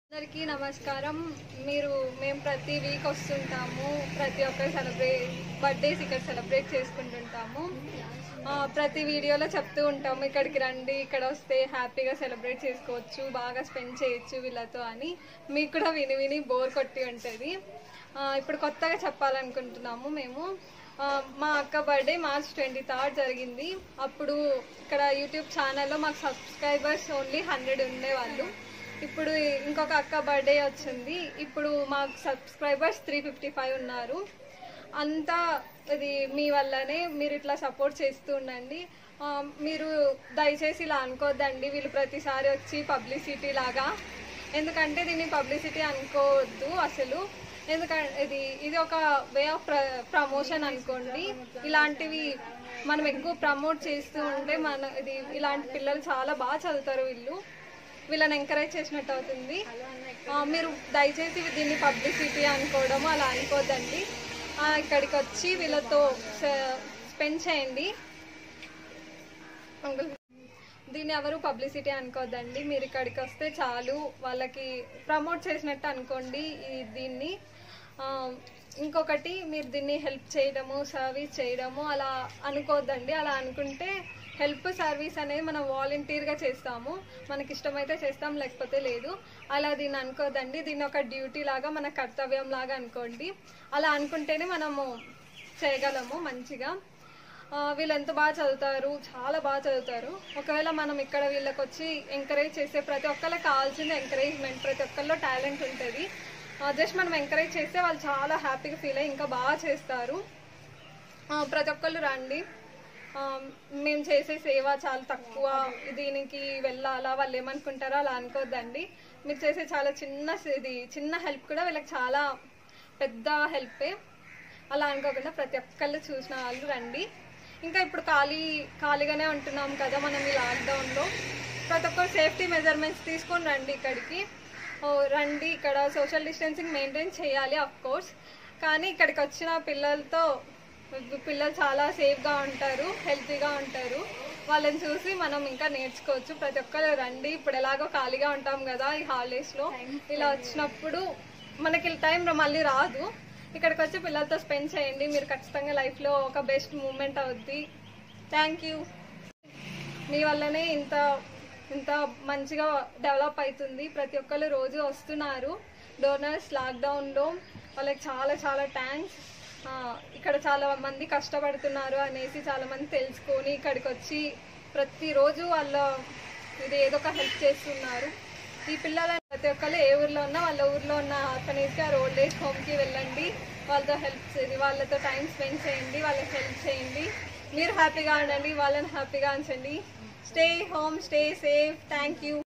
అందరికీ నమస్కారం మీరు మేము ప్రతి వీక్ వస్తుంటాము ప్రతి ఒక్కరు సెలబ్రేట్ బర్త్డేస్ ఇక్కడ సెలబ్రేట్ చేసుకుంటుంటాము ఆ, ప్రతి వీడియోలో చెప్తూ ఉంటాము ఇక్కడికి రండి ఇక్కడ వస్తే హ్యాపీగా సెలబ్రేట్ చేసుకోవచ్చు బాగా స్పెండ్ చేయొచ్చు వీళ్ళతో అని మీకు కూడా విని విని బోర్ కొట్టి ఉంటుంది ఆ, ఇప్పుడు కొత్తగా చెప్పాలనుకుంటున్నాము మేము ఆ, మా అక్క బర్త్డే మార్చ్ ట్వంటీ థర్డ్ జరిగింది అప్పుడు ఇక్కడ యూట్యూబ్ ఛానల్లో మాకు సబ్స్క్రైబర్స్ ఓన్లీ హండ్రెడ్ ఉండేవాళ్ళు ఇప్పుడు ఇంకొక అక్క బర్త్డే వచ్చింది ఇప్పుడు మాకు సబ్స్క్రైబర్స్ త్రీ ఫిఫ్టీ ఫైవ్ ఉన్నారు అంతా ఇది మీ వల్లనే మీరు ఇట్లా సపోర్ట్ చేస్తూ ఉండండి ఆ, మీరు దయచేసి ఇలా అనుకోవద్దండి వీళ్ళు ప్రతిసారి వచ్చి పబ్లిసిటీ లాగా ఎందుకంటే దీన్ని పబ్లిసిటీ అనుకోవద్దు అసలు ఎందుకంటే ఇది ఇది ఒక వే ఆఫ్ ప్ర ప్రమోషన్ అనుకోండి ఇలాంటివి మనం ఎక్కువ ప్రమోట్ చేస్తూ ఉంటే మన ఇది ఇలాంటి పిల్లలు చాలా బాగా చదువుతారు వీళ్ళు వీళ్ళని ఎంకరేజ్ చేసినట్టు అవుతుంది ఆ, మీరు దయచేసి దీన్ని పబ్లిసిటీ అనుకోవడం అలా అనుకోద్దండి ఆ, ఇక్కడికి వచ్చి వీళ్ళతో స్పెండ్ చేయండి అంకుల్ దీన్ని ఎవరు పబ్లిసిటీ అనుకోవద్దండి మీరు ఇక్కడికి వస్తే చాలు వాళ్ళకి ప్రమోట్ చేసినట్టు అనుకోండి ఈ దీన్ని ఆ, ఇంకొకటి మీరు దీన్ని హెల్ప్ చేయడము సర్వీస్ చేయడము అలా అనుకోవద్దండి అలా అనుకుంటే హెల్ప్ సర్వీస్ అనేది మనం వాలంటీర్గా చేస్తాము మనకి ఇష్టమైతే చేస్తాం లేకపోతే లేదు అలా దీన్ని అనుకోవద్దండి దీన్ని ఒక డ్యూటీ లాగా మన కర్తవ్యం లాగా అనుకోండి అలా అనుకుంటేనే మనము చేయగలము మంచిగా ఆ, వీళ్ళు ఎంత బాగా చదువుతారు చాలా బాగా చదువుతారు ఒకవేళ మనం ఇక్కడ వీళ్ళకి వచ్చి ఎంకరేజ్ చేసే ప్రతి ఒక్కరికి కావాల్సింది ఎంకరేజ్మెంట్ ప్రతి ఒక్కరిలో టాలెంట్ ఉంటుంది జస్ట్ మనం ఎంకరేజ్ చేస్తే వాళ్ళు చాలా హ్యాపీగా ఫీల్ అయ్యి ఇంకా బాగా చేస్తారు ఆ, ప్రతి ఒక్కళ్ళు రండి ఆ, మేము చేసే సేవ చాలా తక్కువ దీనికి వెళ్ళాలా వాళ్ళు ఏమనుకుంటారో అలా అనుకోవద్దండి మీరు చేసే చాలా చిన్న ఇది చిన్న హెల్ప్ కూడా వీళ్ళకి చాలా పెద్ద హెల్పే అలా అనుకోకుండా ప్రతి ఒక్కళ్ళు చూసిన వాళ్ళు రండి ఇంకా ఇప్పుడు ఖాళీ ఖాళీగానే ఉంటున్నాం కదా మనం ఈ లాక్డౌన్లో ప్రతి ఒక్కరు సేఫ్టీ మెజర్మెంట్స్ తీసుకొని రండి ఇక్కడికి ఓ, రండి ఇక్కడ సోషల్ డిస్టెన్సింగ్ మెయింటైన్ చేయాలి అఫ్ కోర్స్ కానీ ఇక్కడికి వచ్చిన పిల్లలతో పిల్లలు చాలా సేఫ్గా ఉంటారు హెల్తీగా ఉంటారు వాళ్ళని చూసి మనం ఇంకా నేర్చుకోవచ్చు ప్రతి ఒక్కరు రండి ఇప్పుడు ఎలాగో ఖాళీగా ఉంటాం కదా ఈ హాలిడేస్లో ఇలా వచ్చినప్పుడు మనకి టైం మళ్ళీ రాదు ఇక్కడికి వచ్చి పిల్లలతో స్పెండ్ చేయండి మీరు ఖచ్చితంగా లైఫ్లో ఒక బెస్ట్ మూమెంట్ అవుద్ది థ్యాంక్ యూ మీ వల్లనే ఇంత ఇంత మంచిగా డెవలప్ అవుతుంది ప్రతి ఒక్కరు రోజు వస్తున్నారు డోనర్స్ లాక్డౌన్లో వాళ్ళకి చాలా చాలా థ్యాంక్స్ ఇక్కడ చాలా మంది కష్టపడుతున్నారు అనేసి చాలా మంది తెలుసుకొని ఇక్కడికి వచ్చి ప్రతిరోజు వాళ్ళ ఇది ఏదో ఒక హెల్ప్ చేస్తున్నారు ఈ పిల్లలని ప్రతి ఒక్కరు ఏ ఊర్లో ఉన్నా వాళ్ళ ఊర్లో ఉన్న ఆర్ఫనేజ్కి ఆ ఓల్డ్ ఏజ్ హోమ్కి వెళ్ళండి వాళ్ళతో హెల్ప్ చేయండి వాళ్ళతో టైం స్పెండ్ చేయండి వాళ్ళకి హెల్ప్ చేయండి మీరు హ్యాపీగా ఉండండి వాళ్ళని హ్యాపీగా ఉంచండి stay home stay safe thank you